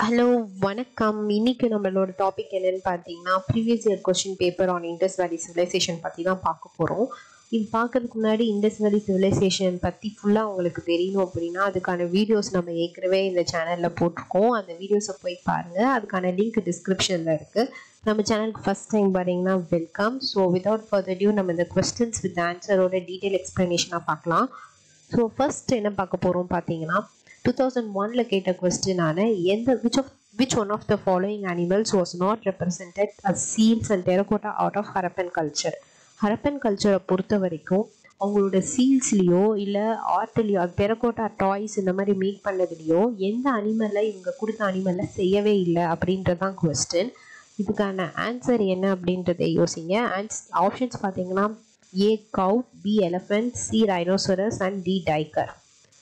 hello வணக்கம் இன்னைக்கு நம்மளோட டாபிக் என்னன்னு பார்த்தீங்கன்னா previous year question paper on Indus valley civilisation பற்றி தான் பார்க்க போகிறோம் இது பார்க்கறதுக்கு முன்னாடி இண்டஸ் வேலி சிவிலைசேஷன் பற்றி ஃபுல்லாக உங்களுக்கு தெரியணும் அப்படின்னா அதுக்கான வீடியோஸ் நம்ம ஏற்கனவே இந்த சேனலில் போட்டிருக்கோம் அந்த வீடியோஸை போய் பாருங்கள் அதுக்கான லிங்க் டிஸ்கிரிப்ஷனில் இருக்குது நம்ம சேனலுக்கு ஃபஸ்ட் டைம் வரீங்கன்னா welcome so without further due நம்ம இந்த கொஸ்டின்ஸ் வித் ஆன்சரோட டீட்டெயில் எக்ஸ்ப்ளனேஷனாக பார்க்கலாம் ஸோ ஃபர்ஸ்ட் என்ன பார்க்க போகிறோம் பார்த்தீங்கன்னா டூ தௌசண்ட் ஒனில் கேட்ட கொஸ்டினான எந்த which of which one of the following animals was not represented as seals and terracotta out of Harappan culture Harappan கல்ச்சரை பொறுத்த வரைக்கும் அவங்களோட சீல்ஸ்லேயோ இல்லை ஆர்ட்லேயோ டெரகோட்டா டாய்ஸ் இந்த மாதிரி மேக் பண்ணதுலேயோ எந்த அனிமலை இவங்க கொடுத்த அனிமலை செய்யவே இல்லை அப்படின்றதான் கொஸ்டின் இதுக்கான ஆன்சர் என்ன அப்படின்றத யோசிங்க ஆன்ஸ் ஆப்ஷன்ஸ் பார்த்தீங்கன்னா A cow B elephant C rhinoceros and D tiger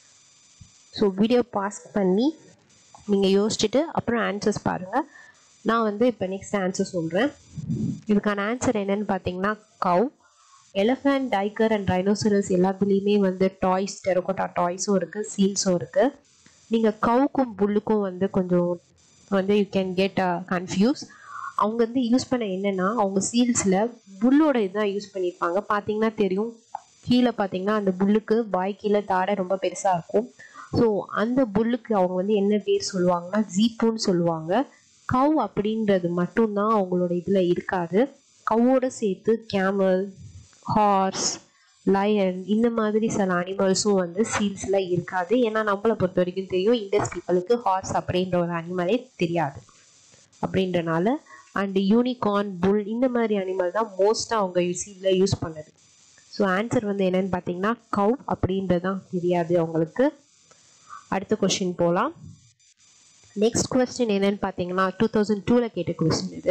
so video pause பண்ணி நீங்கள் யோசிச்சுட்டு அப்புறம் ஆன்சர்ஸ் பாருங்கள் நான் வந்து இப்போ நெக்ஸ்ட் ஆன்சர் சொல்கிறேன் இதுக்கான ஆன்சர் என்னன்னு பார்த்தீங்கன்னா cow elephant tiger and rhinoceros எல்லாத்துலேயுமே வந்து டாய்ஸ் டெரகோட்டா டாய்ஸும் இருக்குது சீல்ஸும் இருக்குது நீங்கள் கவுக்கும் புல்லுக்கும் வந்து கொஞ்சம் வந்து யூ கேன் கெட் கன்ஃபியூஸ் அவங்க வந்து யூஸ் பண்ண என்னென்னா அவங்க சீல்ஸில் புல்லோட இதுதான் யூஸ் பண்ணியிருப்பாங்க பார்த்தீங்கன்னா தெரியும் கீழே பார்த்தீங்கன்னா அந்த புல்லுக்கு பாய் கீழே தாடை ரொம்ப பெருசாக இருக்கும் ஸோ அந்த புல்லுக்கு அவங்க வந்து என்ன பேர் சொல்லுவாங்கன்னா ஜீப்புன்னு சொல்லுவாங்க கவ் அப்படின்றது மட்டும்தான் அவங்களோட இதில் இருக்காது கவ்வோட சேர்த்து கேமல் ஹார்ஸ் லயன் இந்த மாதிரி சில அனிமல்ஸும் வந்து சீல்ஸில் இருக்காது ஏன்னா நம்மளை பொறுத்த வரைக்கும் தெரியும் இண்டஸ் பீப்புளுக்கு ஹார்ஸ் அப்படின்ற ஒரு அனிமலே தெரியாது அப்படின்றனால அண்ட் யூனிகார்ன் புல் இந்த மாதிரி அனிமல் தான் மோஸ்ட்டாக அவங்க சீலில் யூஸ் பண்ணது ஸோ ஆன்சர் வந்து என்னன்னு பார்த்தீங்கன்னா கவ் அப்படின்றது தான் தெரியாது அவங்களுக்கு அடுத்த கொஸ்டின் போகலாம் நெக்ஸ்ட் கொஸ்டின் என்னன்னு பார்த்தீங்கன்னா டூ தௌசண்ட் டூவில் கேட்ட கொஸ்டின் இது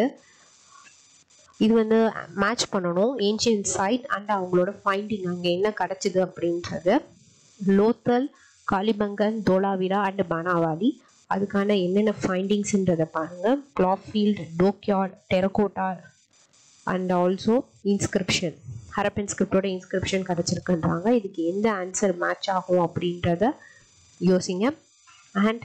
இது வந்து மேட்ச் பண்ணணும் ஏன்ஷியன் சைட் அண்ட் அவங்களோட ஃபைண்டிங் அங்கே என்ன கிடச்சிது அப்படின்றது லோத்தல் காலிபங்கன் தோலாவிரா அண்ட் பனாவாலி அதுக்கான என்னென்ன ஃபைண்டிங்ஸ்ன்றதை பாருங்கள் plough field dockyard terracotta and also inscription Harappan ஸ்கிரிப்டோட இன்ஸ்கிரிப்ஷன் கிடச்சிருக்குன்றாங்க இதுக்கு எந்த ஆன்சர் மேட்ச் ஆகும் அப்படின்றத யோசிங்க அண்ட்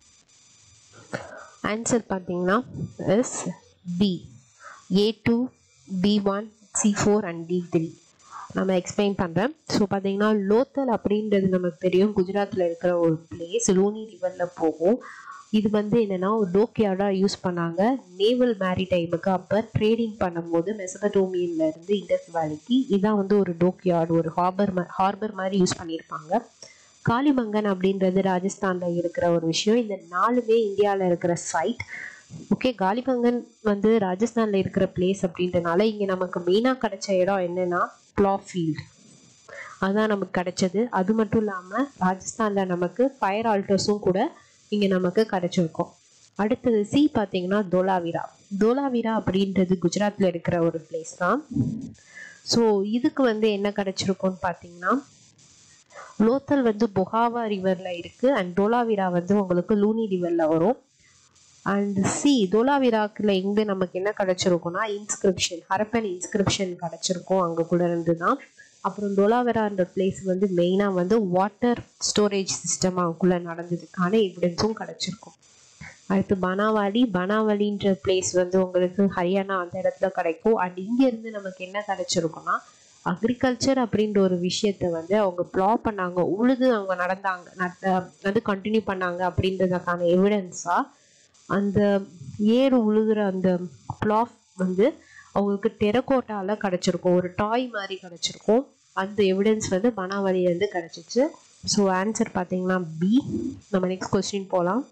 ஆன்சர் பார்த்தீங்கன்னா is B A two B one C four and D three நம்ம எக்ஸ்பிளைன் பண்ணுறேன் ஸோ பார்த்தீங்கன்னா லோத்தல் அப்படின்றது நமக்கு தெரியும் குஜராத்தில் இருக்கிற ஒரு பிளேஸ் லோனி ரிவரில் போகும் இது வந்து என்னென்னா ஒரு டோக்கியார்டாக யூஸ் பண்ணாங்க நேவல் மேரிடைமுக்கு அப்போ ட்ரேடிங் பண்ணும்போது மெசபடோமியன்ல இருந்து இண்டஸ் வேலிக்கு இதான் வந்து ஒரு டோக்கியார்டு ஒரு ஹார்பர் ஹார்பர் மாதிரி யூஸ் பண்ணியிருப்பாங்க காளிமங்கன் அப்படின்றது ராஜஸ்தானில் இருக்கிற ஒரு விஷயம் இந்த நாலுமே இந்தியாவில் இருக்கிற சைட் ஓகே காலிபங்கன் வந்து ராஜஸ்தானில் இருக்கிற பிளேஸ் அப்படின்றனால இங்கே நமக்கு மெயினாக கிடைச்ச இடம் என்னென்னா ப்ளாஃபீல்டு அதுதான் நமக்கு கிடைச்சது அது மட்டும் இல்லாமல் ராஜஸ்தானில் நமக்கு ஃபயர் ஆல்டர்ஸும் கூட இங்கே நமக்கு கிடைச்சிருக்கும் அடுத்தது சி பார்த்தீங்கன்னா தோலாவிரா தோலாவிரா அப்படின்றது குஜராத்தில் இருக்கிற ஒரு பிளேஸ் தான் ஸோ இதுக்கு வந்து என்ன கிடைச்சிருக்கும்னு பார்த்தீங்கன்னா லோத்தல் வந்து பொகாவா ரிவரில் இருக்குது அண்ட் தோலாவிரா வந்து உங்களுக்கு லூனி ரிவரில் வரும் அண்ட் சி தோலாவிராக்கில் எங்கே நமக்கு என்ன கிடச்சிருக்கும்னா இன்ஸ்கிரிப்ஷன் ஹரப்பன் இன்ஸ்கிரிப்ஷன் கிடச்சிருக்கும் அங்கே கூட இருந்து தான் அப்புறம் தோலாவிரான்ற பிளேஸ் வந்து மெயினாக வந்து வாட்டர் ஸ்டோரேஜ் சிஸ்டம் அங்குள்ளே நடந்ததுக்கான எவிடன்ஸும் கிடச்சிருக்கும் அடுத்து பனாவாலி பனாவலின்ற பிளேஸ் வந்து உங்களுக்கு ஹரியானா அந்த இடத்துல கிடைக்கும் அண்ட் இங்கேருந்து நமக்கு என்ன கிடச்சிருக்கும்னா அக்ரிகல்ச்சர் அப்படின்ற ஒரு விஷயத்த வந்து அவங்க ப்ளா பண்ணாங்க உழுது அவங்க நடந்தாங்க வந்து கண்டினியூ பண்ணாங்க அப்படின்றதுக்கான எவிடன்ஸாக அந்த ஏறு உழுகிற அந்த ப்ளாஃப் வந்து அவங்களுக்கு டெரக்கோட்டாவில் கிடச்சிருக்கும் ஒரு டாய் மாதிரி கிடச்சிருக்கும் அந்த எவிடன்ஸ் வந்து பனாவலியிலேருந்து கிடச்சிச்சு ஸோ ஆன்சர் பார்த்தீங்கன்னா பி நம்ம நெக்ஸ்ட் கொஸ்டின் போகலாம்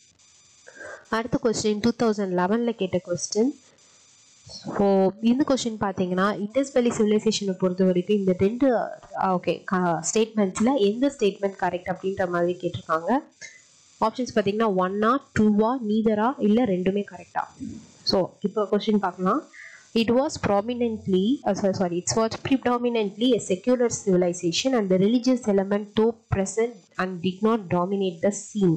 அடுத்த கொஸ்டின் டூ தௌசண்ட் லெவனில் கேட்ட கொஸ்டின் ஸோ இந்த கொஸ்டின் பார்த்தீங்கன்னா இண்டஸ் வேலி சிவிலைசேஷனை பொறுத்த வரைக்கும் இந்த ரெண்டு ஓகே ஸ்டேட்மெண்ட்ஸில் எந்த ஸ்டேட்மெண்ட் கரெக்ட் அப்படின்ற மாதிரி கேட்டிருக்காங்க ஆப்ஷன்ஸ் பார்த்தீங்கன்னா ஒன்னா டூவா நீதரா இல்லை ரெண்டுமே கரெக்டா ஸோ இப்போ கொஸ்டின் பார்க்கலாம் it was prominently sorry it's was predominantly a secular civilisation and the religious element though present and did not dominate the scene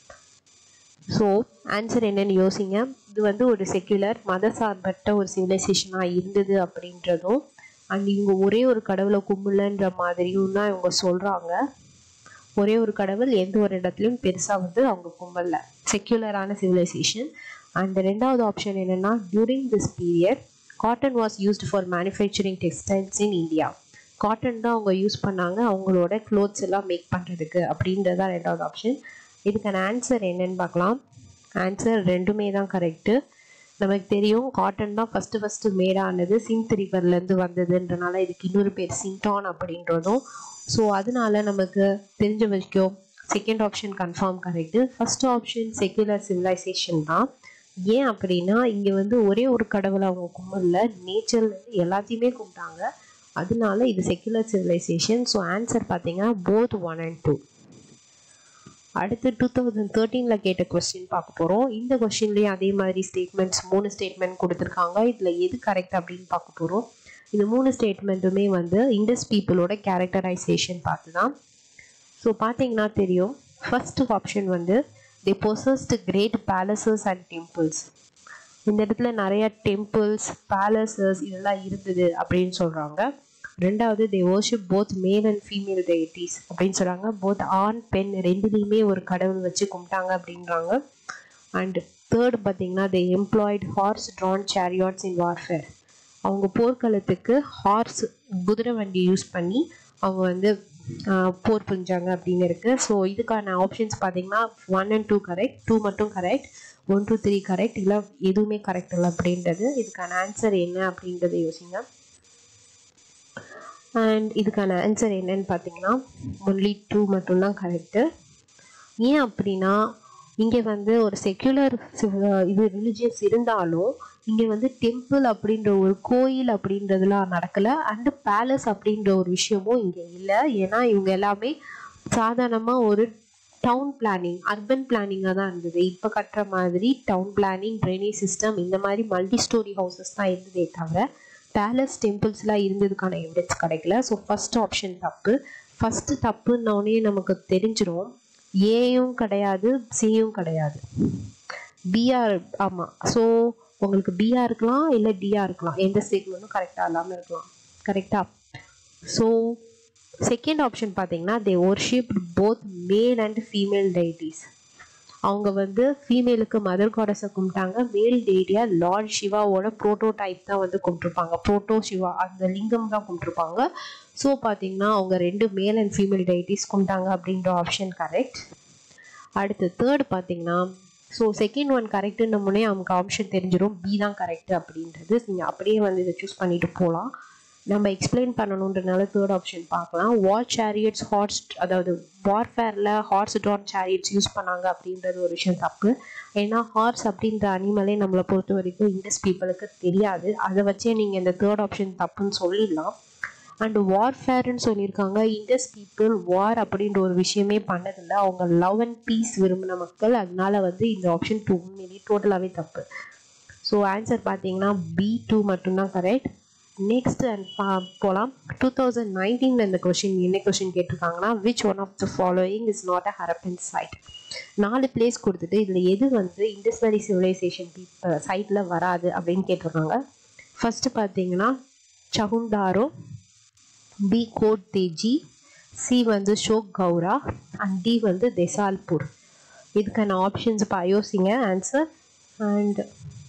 so answer என்னன்னு யோசிங்க இது வந்து ஒரு செக்யுலர் மத சார்பற்ற ஒரு சிவிலைசேஷனாக இருந்தது அப்படின்றதும் அண்ட் இவங்க ஒரே ஒரு கடவுளை கும்பலன்ற மாதிரியும் தான் இவங்க சொல்கிறாங்க ஒரே ஒரு கடவுள் எந்த ஒரு இடத்துலையும் பெருசாக வந்து அவங்க கும்பல்ல செக்யூலரான சிவிலைசேஷன் அண்ட் ரெண்டாவது ஆப்ஷன் என்னென்னா during this period cotton was used for manufacturing textiles in India cotton தான் அவங்க யூஸ் பண்ணாங்க அவங்களோட க்ளோத்ஸ் எல்லாம் மேக் பண்ணுறதுக்கு அப்படின்றது தான் ரெண்டாவது ஆப்ஷன் இதுக்கான ஆன்சர் என்னன்னு பார்க்கலாம் ஆன்சர் ரெண்டுமே தான் கரெக்டு நமக்கு தெரியும் காட்டன் தான் ஃபஸ்ட்டு ஃபஸ்ட்டு மேடானது சிந்த் ரிவர்லேருந்து வந்ததுன்றனால இதுக்கு இன்னொரு பேர் சிங்டான் அப்படின்றதும் ஸோ அதனால நமக்கு தெரிஞ்ச வரைக்கும் second option confirm correct first option secular civilisation தான் ஏன் அப்படின்னா இங்கே வந்து ஒரே ஒரு கடவுளை அவங்க கும்பிடல நேச்சர்லேருந்து எல்லாத்தையுமே கும்பிட்டாங்க அதனால இது செக்யுலர் சிவிலைசேஷன் ஸோ ஆன்சர் பார்த்தீங்கன்னா போத் ஒன் அண்ட் டூ அடுத்து டூ தௌசண்ட் தேர்ட்டீனில் கேட்ட கொஸ்டின் பார்க்க போகிறோம் இந்த கொஸ்டின்லேயும் அதே மாதிரி ஸ்டேட்மெண்ட்ஸ் மூணு ஸ்டேட்மெண்ட் கொடுத்துருக்காங்க இதில் எது கரெக்ட் அப்படின்னு பார்க்க போகிறோம் இந்த மூணு ஸ்டேட்மெண்ட்டுமே வந்து இண்டஸ் பீப்புளோட கேரக்டரைசேஷன் பார்த்து தான் ஸோ பார்த்தீங்கன்னா தெரியும் ஃபர்ஸ்ட் ஆப்ஷன் வந்து the possessed great palaces and temples இந்த இடத்துல நிறைய டெம்பிள்ஸ் பேலசஸ் இதெல்லாம் இருந்தது அப்படின்னு சொல்கிறாங்க ரெண்டாவது they worship both male and female deities அப்படின்னு சொல்கிறாங்க போத் ஆண் பெண் ரெண்டுலேயுமே ஒரு கடவுள் வச்சு கும்பிட்டாங்க அப்படின்றாங்க அண்ட் தேர்ட் பார்த்தீங்கன்னா they employed horse drawn chariots in warfare அவங்க போர்க்களத்துக்கு ஹார்ஸ் குதிரை வண்டி யூஸ் பண்ணி அவங்க வந்து போர் புரிஞ்சாங்க அப்படின்னு இருக்குது ஸோ இதுக்கான ஆப்ஷன்ஸ் பார்த்தீங்கன்னா one and two correct two மட்டும் correct one two three correct இல்லை எதுவுமே கரெக்ட் இல்லை அப்படின்றது இதுக்கான ஆன்சர் என்ன அப்படின்றத யோசிங்க அண்ட் இதுக்கான ஆன்சர் என்னன்னு பார்த்தீங்கன்னா ஒன்லி டூ மட்டும்தான் கரெக்டு ஏன் அப்படின்னா இங்கே வந்து ஒரு செக்யுலர் இது ரிலிஜியஸ் இருந்தாலும் இங்கே வந்து டெம்பிள் அப்படின்ற ஒரு கோயில் அப்படின்றதுலாம் நடக்கலை அண்டு பேலஸ் அப்படின்ற ஒரு விஷயமும் இங்கே இல்லை ஏன்னா இவங்க எல்லாமே சாதாரணமாக ஒரு டவுன் பிளானிங் அர்பன் பிளானிங்காக தான் இருந்தது இப்போ கட்டுற மாதிரி டவுன் பிளானிங் ட்ரைனேஜ் சிஸ்டம் இந்த மாதிரி மல்டி ஸ்டோரி ஹவுசஸ் தான் இருந்ததே தவிர பேலஸ் டெம்பிள்ஸ்லாம் இருந்ததுக்கான எவிடன்ஸ் கிடைக்கல ஸோ ஃபஸ்ட் ஆப்ஷன் தப்பு ஃபஸ்ட்டு தப்புன்னொடனே நமக்கு தெரிஞ்சிடும் ஏயும் கிடையாது சியும் கிடையாது பிஆர் ஆமாம் ஸோ உங்களுக்கு பிஆர் இருக்கலாம் இல்லை டிஆர் இருக்கலாம் எந்த ஸ்டேட்மெண்ட்டும் கரெக்டாக இல்லாமல் இருக்கலாம் கரெக்டாக ஸோ செகண்ட் ஆப்ஷன் பார்த்தீங்கன்னா they worship both male and female deities அவங்க வந்து ஃபீமேலுக்கு மதர் காடஸை கும்பிட்டாங்க மேல் டெய்டியா லார்ட் சிவாவோட ப்ரோட்டோ டைப் தான் வந்து கும்பிட்ருப்பாங்க ப்ரோட்டோ சிவா அந்த லிங்கம் தான் கும்பிட்ருப்பாங்க ஸோ பார்த்தீங்கன்னா அவங்க ரெண்டு மேல் அண்ட் ஃபீமேல் டைட்டிஸ் கும்பிட்டாங்க அப்படின்ற ஆப்ஷன் கரெக்ட் அடுத்து தேர்ட் பார்த்தீங்கன்னா ஸோ செகண்ட் ஒன் கரெக்டுன்னு முன்னே நமக்கு ஆப்ஷன் தெரிஞ்சிடும் பி தான் கரெக்ட் அப்படின்றது நீங்கள் அப்படியே வந்து இதை சூஸ் பண்ணிட்டு போகலாம் நம்ம எக்ஸ்பிளைன் பண்ணணுன்றனால தேர்ட் ஆப்ஷன் பார்க்கலாம் வார் சேரியட்ஸ் ஹார்ஸ் அதாவது வார்ஃபேரில் ஹார்ஸ் ட்ரான் சேரியட்ஸ் யூஸ் பண்ணாங்க அப்படின்றது ஒரு விஷயம் தப்பு ஏன்னா ஹார்ஸ் அப்படின்ற அனிமலே நம்மளை பொறுத்த வரைக்கும் இண்டஸ் பீப்புளுக்கு தெரியாது அதை வச்சே நீங்கள் இந்த தேர்ட் ஆப்ஷன் தப்புன்னு சொல்லிடலாம் அண்ட் வார்ஃபேர்னு சொல்லியிருக்காங்க இண்டஸ் பீப்புள் வார் அப்படின்ற ஒரு விஷயமே பண்ணதில்லை அவங்க லவ் அண்ட் பீஸ் விரும்பின மக்கள் அதனால வந்து இந்த ஆப்ஷன் டூ மீறி டோட்டலாகவே தப்பு ஸோ ஆன்சர் பார்த்தீங்கன்னா பி டூ மட்டும்தான் கரெக்ட் நெக்ஸ்ட் அண்ட் போகலாம் டூ தௌசண்ட் நைன்டீனில் இந்த கொஷின் என்ன கொஷின் கேட்டிருக்காங்கன்னா which one of the following is not a Harappan site நாலு பிளேஸ் கொடுத்துட்டு இதில் எது வந்து இண்டஸ் வேலி சிவிலைசேஷன் சைட்டில் வராது அப்படின்னு கேட்டிருக்காங்க ஃபஸ்ட்டு பார்த்தீங்கன்னா சகுந்தாரோ பி கோட் தேஜி சி வந்து ஷோக் கௌரா அண்ட் டி வந்து தெசால்பூர் இதுக்கான ஆப்ஷன்ஸ் இப்போ யோசிங்க answer and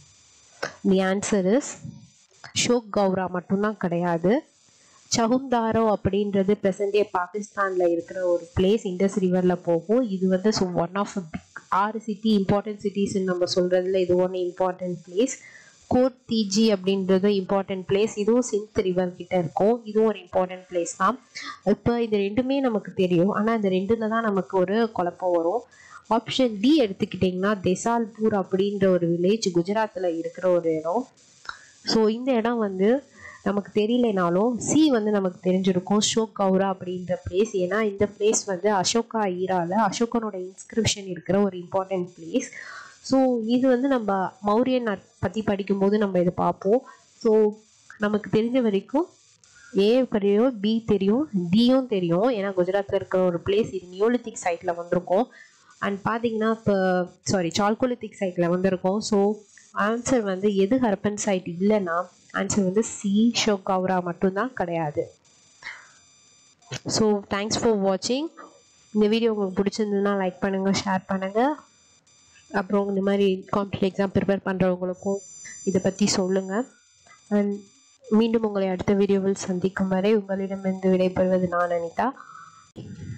the answer is Sohgaura மட்டும்தான் கிடையாது சகுந்தாரோ அப்படின்றது ப்ரெசன்ட் டே பாகிஸ்தானில் இருக்கிற ஒரு பிளேஸ் இண்டஸ் ரிவரில் போகும் இது வந்து ஸோ ஒன் ஆஃப் பிக் ஆறு சிட்டி இம்பார்ட்டன்ட் சிட்டிஸ்ன்னு நம்ம சொல்கிறதுல இது ஒன்று இம்பார்ட்டன்ட் பிளேஸ் கோட் டிஜி அப்படின்றது இம்பார்ட்டன்ட் பிளேஸ் இதுவும் சிந்த் ரிவர் கிட்ட இருக்கும் இதுவும் ஒரு இம்பார்ட்டன்ட் பிளேஸ் தான் இப்போ இது ரெண்டுமே நமக்கு தெரியும் ஆனால் இந்த ரெண்டுல தான் நமக்கு ஒரு குழப்பம் வரும் ஆப்ஷன் டி எடுத்துக்கிட்டிங்கன்னா தெசால்பூர் அப்படின்ற ஒரு வில்லேஜ் குஜராத்தில் இருக்கிற ஒரு இடம் ஸோ இந்த இடம் வந்து நமக்கு தெரியலனாலும் சி வந்து நமக்கு தெரிஞ்சிருக்கும் ஷோக் கௌரா அப்படின்ற பிளேஸ் ஏன்னா இந்த பிளேஸ் வந்து அசோகா ஈரால அசோகனோட இன்ஸ்கிரிப்ஷன் இருக்கிற ஒரு இம்பார்ட்டன்ட் பிளேஸ் ஸோ இது வந்து நம்ம மௌரியன் பற்றி படிக்கும்போது நம்ம இதை பார்ப்போம் ஸோ நமக்கு தெரிஞ்ச வரைக்கும் ஏ தெரியும் பி தெரியும் டியும் தெரியும் ஏன்னா குஜராத்தில் இருக்கிற ஒரு பிளேஸ் இது நியோலித்திக் சைட்டில் வந்திருக்கும் அண்ட் பார்த்தீங்கன்னா இப்போ சாரி சால்கோலித்திக் சைட்டில் வந்திருக்கோம் ஸோ ஆன்சர் வந்து எது ஹரப்பன் சைட் இல்லைன்னா ஆன்சர் வந்து சி ஷோகாவ்ரா மட்டும்தான் கிடையாது ஸோ தேங்க்ஸ் ஃபார் வாட்சிங் இந்த வீடியோ உங்களுக்கு பிடிச்சிருந்ததுன்னா லைக் பண்ணுங்கள் ஷேர் பண்ணுங்கள் அப்புறம் இந்த மாதிரி காம்படிட்டிவ் எக்ஸாம் ப்ரிப்பேர் பண்ணுறவங்களுக்கும் இதை பற்றி சொல்லுங்கள் அண்ட் மீண்டும் உங்களை அடுத்த வீடியோவில் சந்திக்கும் வரை உங்களிடமிருந்து விடைபெறுவது நான் அனிதா